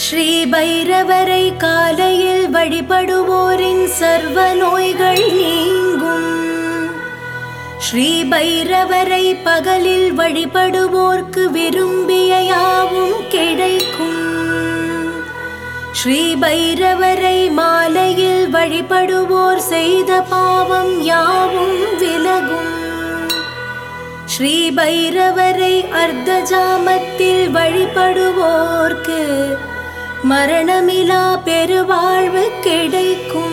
ஸ்ரீ பைரவரை காலையில் வழிபடுவோரின் சர்வ நோய்கள் நீங்கும் ஸ்ரீ பைரவரை பகலில் வழிபடுவோர்க்கு விரும்பிய யாவும் கிடைக்கும் ஸ்ரீ பைரவரை மாலையில் வழிபடுவோர் செய்த பாவம் யாவும் விலகும் ஸ்ரீ பைரவரை அர்த்த ஜாமத்தில் வழிபடுவோர்க்கு மரணமிலா பெருவாழ்வு கிடைக்கும்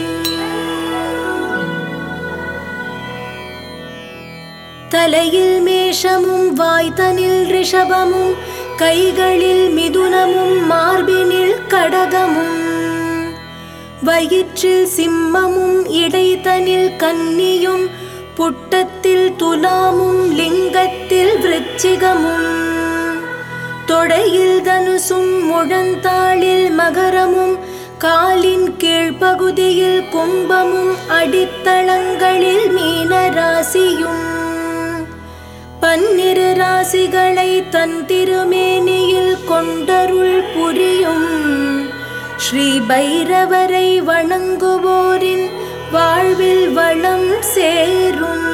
தலையில் மேஷமும் வாய்த்தனில் ரிஷபமும் கைகளில் மிதுனமும் மார்பினில் கடகமும் வயிற்றில் சிம்மமும் இடைத்தனில் கன்னியும் புட்டத்தில் துலாமும் லிங்கத்தில் விருச்சிகமும் தொடையில் தனுசும் முழந்தாளில் மகரமும் காலின் கீழ்ப்பகுதியில் கும்பமும் அடித்தளங்களில் மீன ராசியும் பன்னிரு ராசிகளை தன் திருமேனியில் கொண்டருள் புரியும் ஸ்ரீ பைரவரை வணங்குவோரின் வாழ்வில் வளம் சேரும்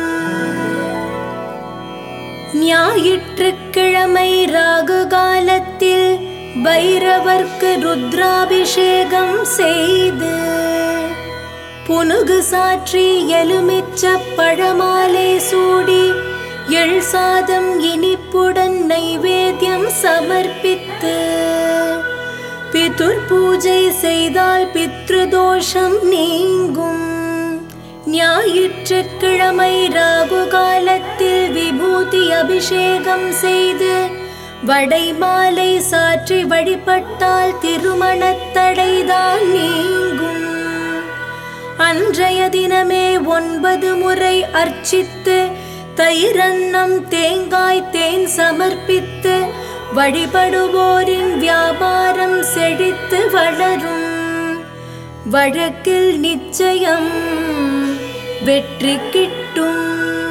ஞாயிற்றுக்கிழமை ராகு காலத்தில் பைரவர்க்கு ருத்ராபிஷேகம் செய்து புனுகு சாற்றி எலுமிச்ச பழமாலை சூடி எள் சாதம் இனிப்புடன் நைவேத்தியம் சமர்ப்பித்து பிதுர் பூஜை செய்தால் பித்ருதோஷம் நீங்கும் ஞாயிற்றுக்கிழமை ராகு காலத்தில் விபூதி அபிஷேகம் செய்து வடை மாலை சாற்றி வழிபட்டால் திருமணத் தடைதான் நீங்கும் அன்றைய தினமே ஒன்பது முறை அர்ச்சித்து தயிரன்னம் தேங்காய் தேன் சமர்ப்பித்து வழிபடுவோரின் வியாபாரம் செழித்து வளரும் வழக்கில் நிச்சயம் வெற்றி கிட்டும்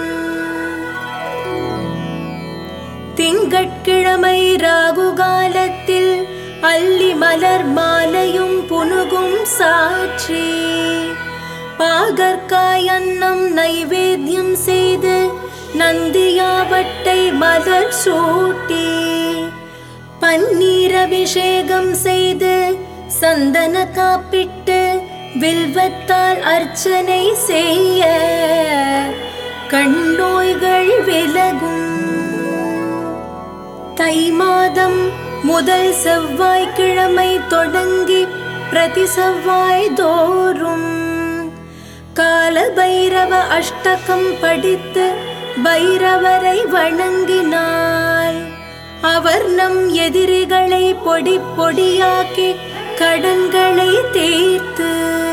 திங்கட்கிழமை ராகு காலத்தில் அல்லி மலர் மாலையும் புனுகும் சாற்றி பாகற்காய் அன்னம் நைவேத்தியம் செய்து நந்தியாவட்டை மலர் சூட்டி பன்னீர் அபிஷேகம் செய்து சந்தன காப்பிட்டு வில்வத்தால் அர்ச்சனை செய்ய கண்ணோய்கள் விலகும் தை மாதம் முதல் செவ்வாய்க்கிழமை தொடங்கி பிரதி செவ்வாய் தோறும் கால பைரவ அஷ்டகம் படித்து பைரவரை வணங்கினார் அவர் நம் எதிரிகளை பொடி பொடியாக்கி கடன்களை தீர்த்து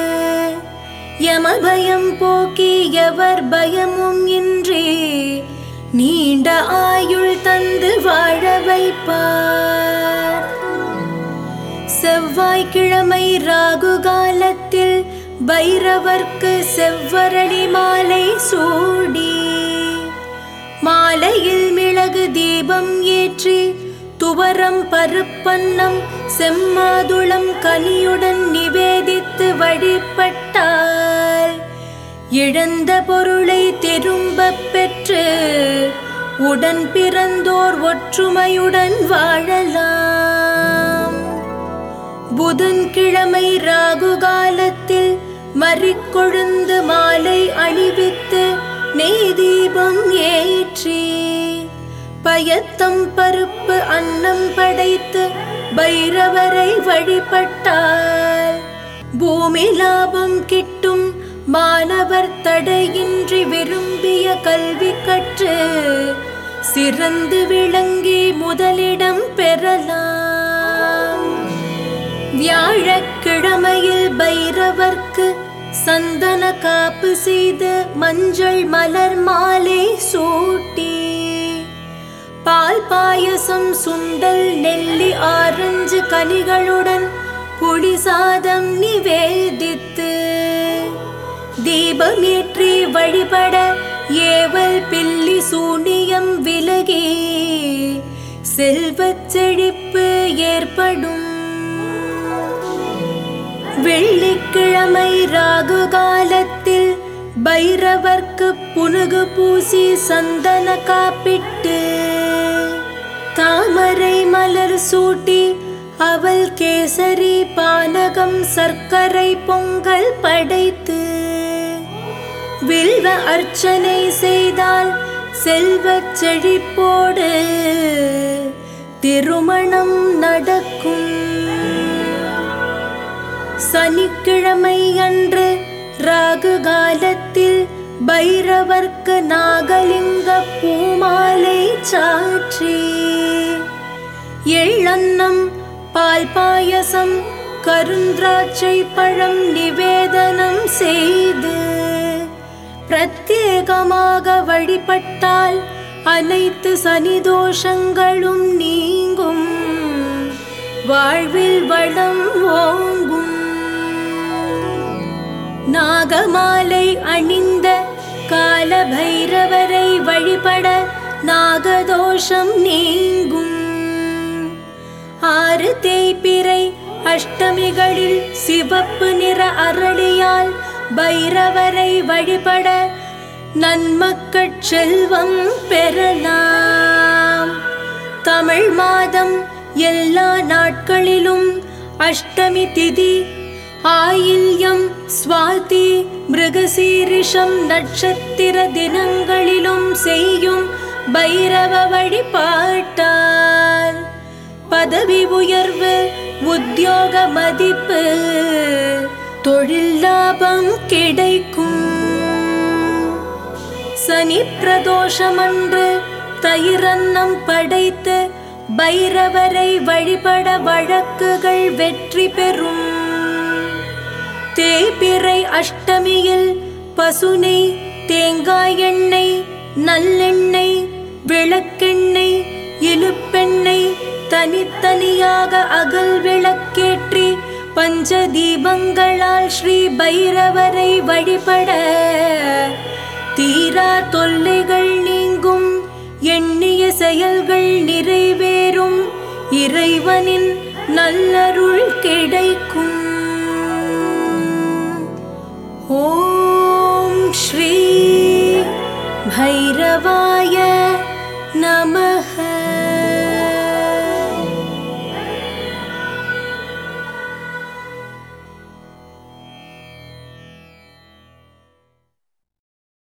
யமபயம் போக்கி எவர் பயமும் இன்றி நீண்ட ஆயுள் தந்து வாழ வைப்பார் செவ்வாய்க்கிழமை ராகு காலத்தில் பைரவர்க்கு செவ்வரளி மாலை சூடி மாலையில் மிளகு தீபம் ஏற்றி துவரம் பருப்பன்னம் செம்மாதுளம் கனியுடன் நிவேதித்து வழிபட்டால் இழந்த பொருளை திரும்பப் பெற்று உடன் பிறந்தோர் ஒற்றுமையுடன் வாழலாம் புதன்கிழமை ராகு காலத்தில் மறிக்கொழுந்து மாலை அணிவித்து நெய் தீபம் ஏற்றி பயத்தம் பருப்பு அன்னம் படைத்து பைரவரை வழிபட்டார் பூமி லாபம் கிட்டும் மாணவர் தடையின்றி விரும்பிய கல்வி கற்று சிறந்து விளங்கி முதலிடம் பெறலாம் வியாழக்கிழமையில் பைரவர்க்கு சந்தன காப்பு செய்து மஞ்சள் மலர் மாலை சூட்டி பால் பாயசம் சுண்டல் நெல்லி ஆரஞ்சு கனிகளுடன் புளி சாதம் நிவேதித்து தீபமேற்றி வழிபட ஏவல் பில்லி சூனியம் விலகி செல்வச் செழிப்பு ஏற்படும் வெள்ளிக்கிழமை ராகு காலத்தில் பைரவர்க்கு புனுகு பூசி சந்தன காப்பிட்டு தாமரை மலர் சூட்டி அவள் கேசரி பானகம் சர்க்கரை பொங்கல் படைத்து வில்வ அர்ச்சனை செய்தால் செல்வச் செழிப்போடு திருமணம் நடக்கும் சனிக்கிழமை அன்று ராகு காலத்தில் பைரவர்க்கு நாகலிங்க பூமாலை சாற்றி எள்ளன்னம் பால் பாயசம் கருந்திராட்சை பழம் நிவேதனம் செய்து பிரத்யேகமாக வழிபட்டால் அனைத்து சனிதோஷங்களும் நீங்கும் வாழ்வில் வளம் ஓங்கும் நாகமாலை அணிந்த கால பைரவரை வழிபட நாகதோஷம் நீங்கும் ஆறு தேய்பிறை அஷ்டமிகளில் சிவப்பு நிற அரளியால் பைரவரை வழிபட நன்மக்கட் செல்வம் பெறலாம் தமிழ் மாதம் எல்லா நாட்களிலும் அஷ்டமி திதி ஆயில்யம் சுவாதி மிருகசீரிஷம் நட்சத்திர தினங்களிலும் செய்யும் பைரவ வழிபாட்டால் பதவி உயர்வு உத்தியோக மதிப்பு தொழில் லாபம் கிடைக்கும் சனி பிரதோஷமன்று தயிரன்னம் படைத்து பைரவரை வழிபட வழக்குகள் வெற்றி பெறும் தேய்பிறை அஷ்டமியில் பசுனை தேங்காய் எண்ணெய் நல்லெண்ணெய் விளக்கெண்ணெய் இலுப்பெண்ணெய் தனித்தனியாக அகல் விளக்கேற்றி பஞ்ச தீபங்களால் ஸ்ரீ பைரவரை வழிபட தீரா தொல்லைகள் நீங்கும் எண்ணிய செயல்கள் நிறைவேறும் இறைவனின் நல்லருள் கிடைக்கும் ஓம் ஸ்ரீ भैरवाय नमः